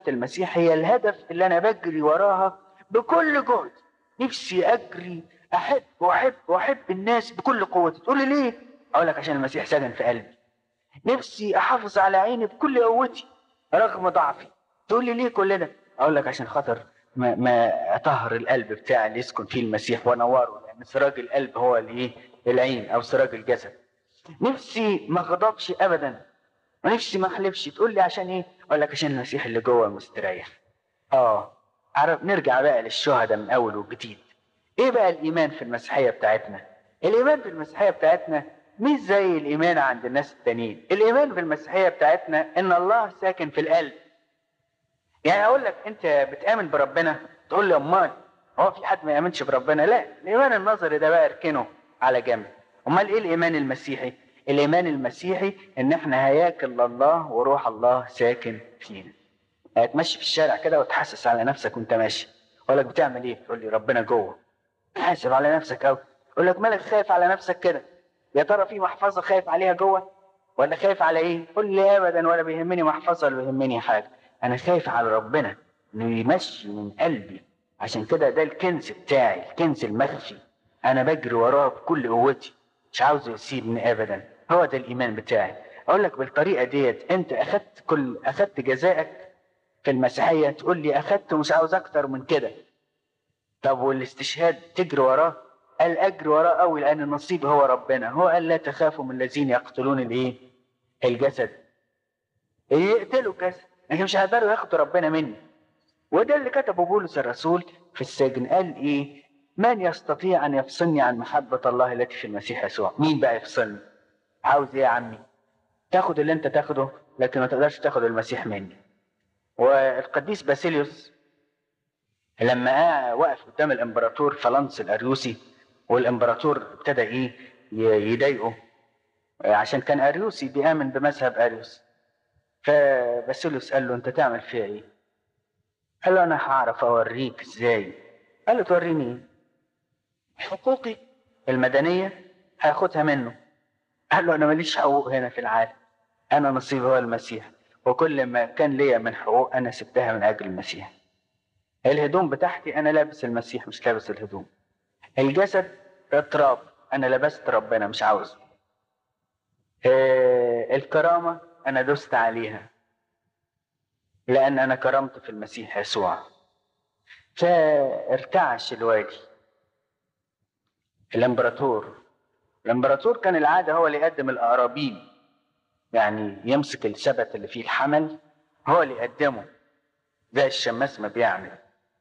المسيح هي الهدف اللي انا بجري وراها بكل جهد نفسي اجري احب واحب واحب الناس بكل قوتي تقول لي ليه اقول لك عشان المسيح سكن في قلبي نفسي احافظ على عيني بكل قوتي رغم ضعفي تقول لي ليه كل ده اقول لك عشان خاطر ما, ما اطهر القلب بتاعي اللي يسكن فيه المسيح وانوره لان سراج القلب هو الايه العين او سراج الجسد نفسي ما غضبش ابدا ونفسي ما احلفش تقول لي عشان ايه اقول لك عشان المسيح اللي جوه مستريح اه عرف نرجع بقى للشهداء من اول وجديد ايه بقى الايمان في المسيحيه بتاعتنا الايمان في المسيحيه بتاعتنا مش زي الايمان عند الناس التانيين الايمان في المسيحيه بتاعتنا ان الله ساكن في القلب يعني اقول لك انت بتامن بربنا تقول لي امال هو في حد ما يامنش بربنا لا الايمان النظري ده بقى اركنه على جنب امال ايه الايمان المسيحي الايمان المسيحي ان احنا هياكل الله وروح الله ساكن فينا هتمشي في الشارع كده وتحسس على نفسك وانت ماشي اقول لك بتعمل ايه تقول لي ربنا جوه حاسب على نفسك قوي اقول لك مالك خايف على نفسك كده يا ترى في محفظه خايف عليها جوه ولا خايف على ايه قول لي ابدا ولا بيهمني محفظه ولا بيهمني حاجه انا خايف على ربنا انه يمشي من قلبي عشان كده ده الكنز بتاعي الكنز المخفي انا بجري وراه بكل قوتي مش عاوز يسيبني ابدا هو ده الايمان بتاعي اقول لك بالطريقه ديت انت اخدت كل اخدت جزائك في المسيحيه تقول لي اخدت ومش عاوز اكتر من كده طب والاستشهاد تجري وراه قال اجري وراه قوي لان النصيب هو ربنا هو قال لا تخافوا من الذين يقتلون الايه الجسد يقتلوا الجسد لكن مش هيقدروا ياخدوا ربنا مني وده اللي كتبه بولس الرسول في السجن قال ايه من يستطيع ان يفصلني عن محبه الله التي في المسيح يسوع مين بقى يفصلني عاوز ايه يا عمي تاخد اللي انت تاخده لكن ما تقدرش تاخد المسيح مني والقديس باسيليوس لما وقف قدام الامبراطور فلانس الاريوسي والامبراطور ابتدى ايه يضايقه عشان كان اريوسي بيامن بمذهب اريوس فباسيليوس قال له انت تعمل فيها ايه قال له انا هعرف اوريك ازاي قال له توريني ايه حقوقي المدنيه هاخدها منه قال له انا ماليش حقوق هنا في العالم انا نصيبي هو المسيح وكل ما كان ليا من حقوق انا سبتها من اجل المسيح الهدوم بتاعتي انا لابس المسيح مش لابس الهدوم الجسد اضطراب انا لبست ربنا مش عاوزه آه الكرامه انا دست عليها لان انا كرمت في المسيح يسوع فارتعش الوالي الامبراطور الامبراطور كان العاده هو اللي يقدم الاقربين يعني يمسك السبت اللي فيه الحمل هو اللي يقدمه زي الشماس ما بيعمل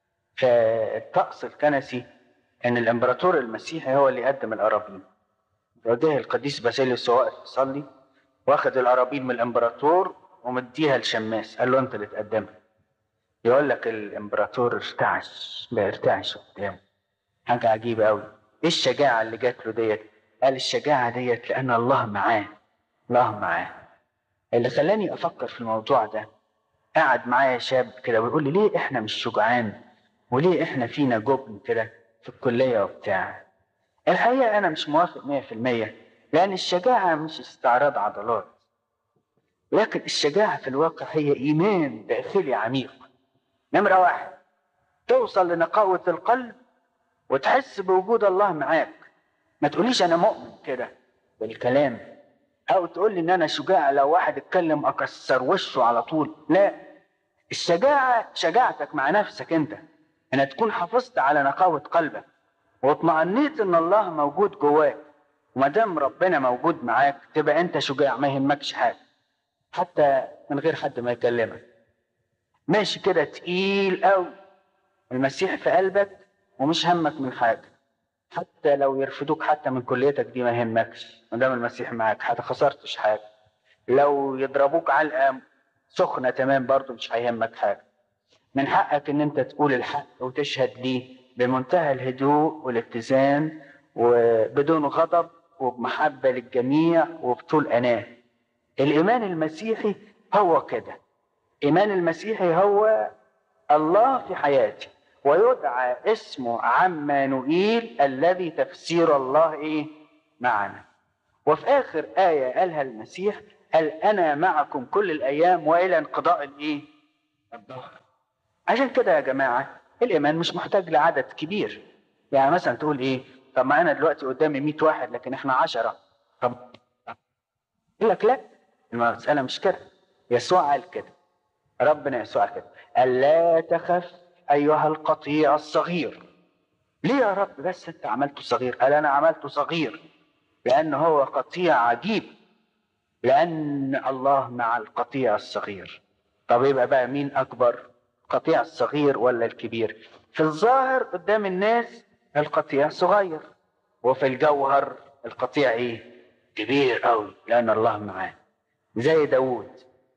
فالطقس الكنسي ان الامبراطور المسيحي هو اللي يقدم القرابين وجه القديس باسيليوس واقف يصلي واخد القرابين من الامبراطور ومديها لشماس قال له انت اللي تقدمها يقول لك الامبراطور ارتعش بيرتعش قدامه حاجه عجيبه قوي ايه الشجاعه اللي جات له ديت قال الشجاعه ديت لان الله معاه الله معاه اللي خلاني افكر في الموضوع ده قعد معايا شاب كده ويقول لي ليه احنا مش شجعان وليه احنا فينا جبن كده في الكليه وبتاع الحقيقه انا مش موافق 100% لان الشجاعه مش استعراض عضلات لكن الشجاعه في الواقع هي ايمان داخلي عميق نمره واحد توصل لنقاوه القلب وتحس بوجود الله معاك ما تقوليش انا مؤمن كده بالكلام او تقول لي ان انا شجاع لو واحد اتكلم اكسر وشه على طول لا الشجاعه شجاعتك مع نفسك انت ان تكون حافظت على نقاوه قلبك واطمأنيت ان الله موجود جواك وما دام ربنا موجود معاك تبقى انت شجاع ما يهمكش حاجه حتى من غير حد ما يكلمك ماشي كده تقيل قوي المسيح في قلبك ومش همك من حاجه حتى لو يرفضوك حتى من كليتك دي ما يهمكش ما دام المسيح معاك حتى خسرتش حاجه لو يضربوك علقه سخنه تمام برضه مش هيهمك حاجه من حقك ان انت تقول الحق وتشهد ليه بمنتهى الهدوء والاتزان وبدون غضب وبمحبه للجميع وبطول اناه الايمان المسيحي هو كده ايمان المسيحي هو الله في حياتي ويدعى اسمه عمانوئيل الذي تفسير الله ايه معنا وفي اخر ايه قالها المسيح قال انا معكم كل الايام والى انقضاء الايه الظهر عشان كده يا جماعة الإيمان مش محتاج لعدد كبير يعني مثلا تقول إيه طب ما أنا دلوقتي قدامي 100 واحد لكن إحنا عشرة طب يقول لك لا المسألة مش كده يسوع قال كده ربنا يسوع قال كده ألا تخف أيها القطيع الصغير ليه يا رب بس أنت عملته صغير قال أنا عملته صغير لأن هو قطيع عجيب لأن الله مع القطيع الصغير طب يبقى بقى مين أكبر القطيع الصغير ولا الكبير في الظاهر قدام الناس القطيع صغير وفي الجوهر القطيع ايه كبير قوي لأن الله معاه زي داوود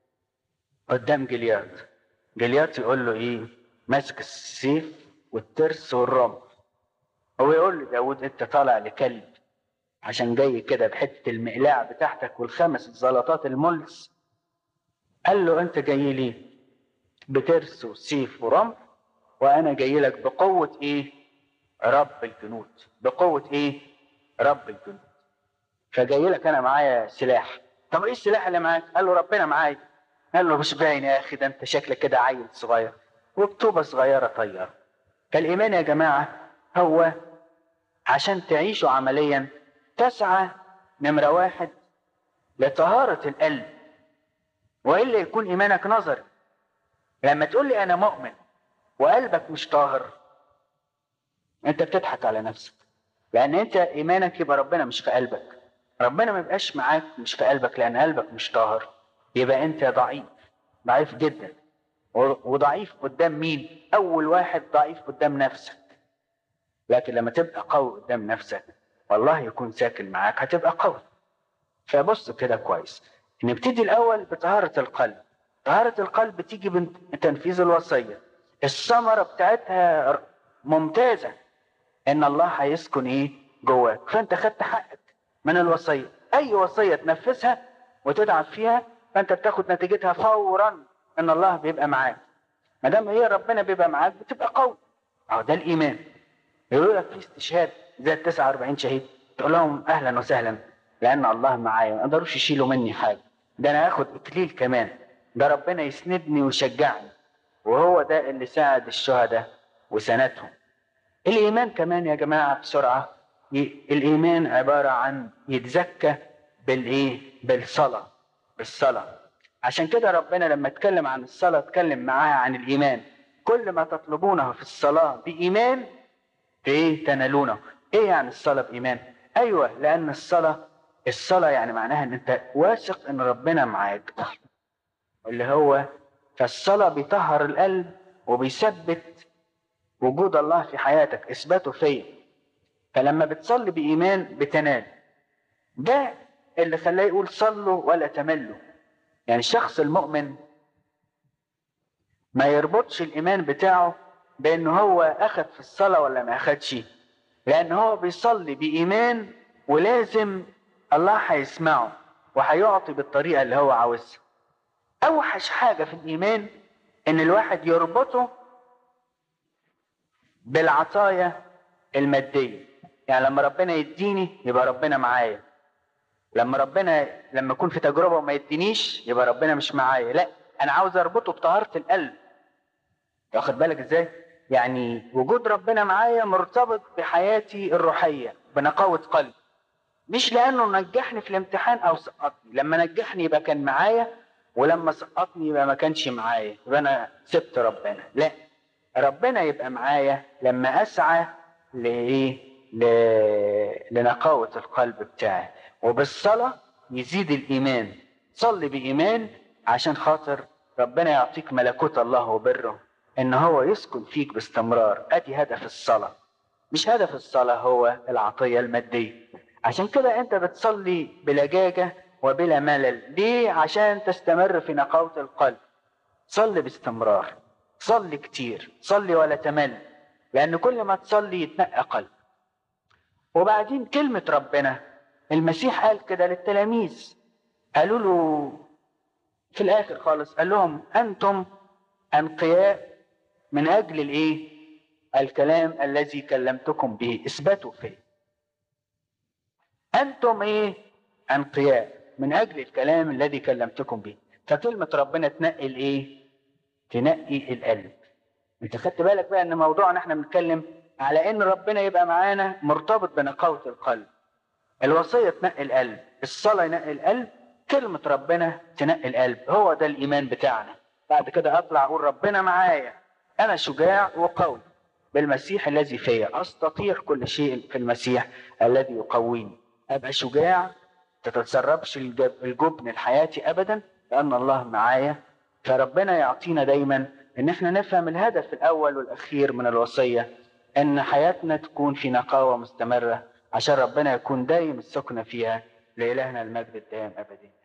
قدام جليات جليات يقول له ايه ماسك السيف والترس والرمح هو يقول له داوود انت طالع لكلب عشان جاي كده بحته المقلاع بتاعتك والخمس زلطات الملس قال له انت جاي ليه بترس وسيف ورمح وانا جاي لك بقوه ايه رب الجنود بقوه ايه رب الجنود فجاي لك انا معايا سلاح طب ايه السلاح اللي معاك قال له ربنا معايا قال له مش باين يا اخي ده انت شكلك كده عيل صغير وبطوبه صغيره طياره فالايمان يا جماعه هو عشان تعيشوا عمليا تسعى نمره واحد لطهاره القلب والا يكون ايمانك نظري لما تقول لي انا مؤمن وقلبك مش طاهر انت بتضحك على نفسك لان انت ايمانك يبقى ربنا مش في قلبك ربنا ما يبقاش معاك مش في قلبك لان قلبك مش طاهر يبقى انت ضعيف ضعيف جدا وضعيف قدام مين اول واحد ضعيف قدام نفسك لكن لما تبقى قوي قدام نفسك والله يكون ساكن معاك هتبقى قوي فبص كده كويس نبتدي الاول بطهاره القلب طهاره القلب تيجي بتنفيذ الوصيه الثمره بتاعتها ممتازه ان الله هيسكن ايه جواك فانت خدت حقك من الوصيه اي وصيه تنفذها وتتعب فيها فانت بتاخد نتيجتها فورا ان الله بيبقى معاك ما دام هي ربنا بيبقى معاك بتبقى قوي اهو ده الايمان يقول لك في استشهاد زي ال 49 شهيد تقول لهم اهلا وسهلا لان الله معايا ما يقدروش يشيلوا مني حاجه ده انا هاخد اكليل كمان ده ربنا يسندني ويشجعني وهو ده اللي ساعد الشهداء وسندهم الايمان كمان يا جماعه بسرعه الايمان عباره عن يتزكى بالايه بالصلاه بالصلاه عشان كده ربنا لما اتكلم عن الصلاه اتكلم معاها عن الايمان كل ما تطلبونه في الصلاه بايمان ايه تنالونه ايه يعني الصلاه بايمان ايوه لان الصلاه الصلاه يعني معناها ان انت واثق ان ربنا معاك اللي هو فالصلاه بيطهر القلب وبيثبت وجود الله في حياتك اثباته فيا فلما بتصلي بايمان بتنال ده اللي خلاه يقول صلوا ولا تملوا يعني الشخص المؤمن ما يربطش الايمان بتاعه بان هو اخذ في الصلاه ولا ما اخذش لان هو بيصلي بايمان ولازم الله هيسمعه وهيعطي بالطريقه اللي هو عاوزها اوحش حاجه في الايمان ان الواحد يربطه بالعطايا الماديه يعني لما ربنا يديني يبقى ربنا معايا لما ربنا لما اكون في تجربه وما يدينيش يبقى ربنا مش معايا لا انا عاوز اربطه بطهاره القلب واخد بالك ازاي يعني وجود ربنا معايا مرتبط بحياتي الروحيه بنقاوه قلبي مش لانه نجحني في الامتحان او سقطني لما نجحني يبقى كان معايا ولما سقطني يبقى ما كانش معايا يبقى انا سبت ربنا لا ربنا يبقى معايا لما اسعى لايه ل... لنقاوه القلب بتاعي وبالصلاه يزيد الايمان صلي بايمان عشان خاطر ربنا يعطيك ملكوت الله وبره ان هو يسكن فيك باستمرار ادي هدف الصلاه مش هدف الصلاه هو العطيه الماديه عشان كده انت بتصلي بلجاجه وبلا ملل ليه عشان تستمر في نقاوه القلب صلي باستمرار صلي كتير صلي ولا تمل لان كل ما تصلي يتنقى قلب وبعدين كلمه ربنا المسيح قال كده للتلاميذ قالوا له في الاخر خالص قال لهم انتم انقياء من اجل الايه الكلام الذي كلمتكم به اثبتوا فيه انتم ايه انقياء من اجل الكلام الذي كلمتكم به فكلمه ربنا تنقي الايه تنقي القلب انت خدت بالك بقى ان موضوعنا احنا بنتكلم على ان ربنا يبقى معانا مرتبط بنقاوة القلب الوصية تنقي القلب الصلاة ينقي القلب كلمة ربنا تنقي القلب هو ده الإيمان بتاعنا بعد كده أطلع أقول ربنا معايا أنا شجاع وقوي بالمسيح الذي فيا أستطيع كل شيء في المسيح الذي يقويني أبقى شجاع تتسربش الجب- الجبن لحياتي أبدا لأن الله معايا فربنا يعطينا دايما إن احنا نفهم الهدف الأول والأخير من الوصية إن حياتنا تكون في نقاوة مستمرة عشان ربنا يكون دايم السكنة فيها لإلهنا المجد الدائم أبدين